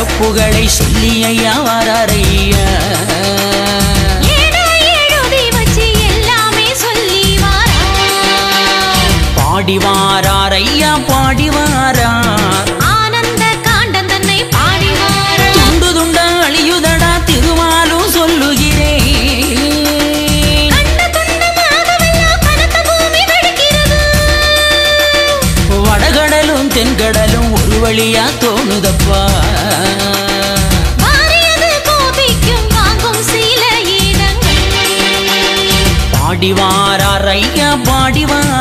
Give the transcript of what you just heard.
சிறப்புகளை சொல்லி ஐயா வாராரையா ஏடா எழுதி வச்சு எல்லாமே சொல்லி வாரார். பாடி வாரார் ஐயா பாடி வாரார் ஆனந்த காண்டன் தன்னை பாடி வாரார். துண்டு துண்டா அழியுதடா திருமாலும் சொல்லுகிறேன் கண்ட துண்டமாகவெல்லாம் கனத்த பூமி வெடிக்கிறது. வடகடலும் தென்கடலும் ஒரு வழியா தோணுதப்பா மாறியது கோபிக்கும் வாங்கும் சில இடங்கள் பாடி வாரார் ஐயா பாடி வாரார்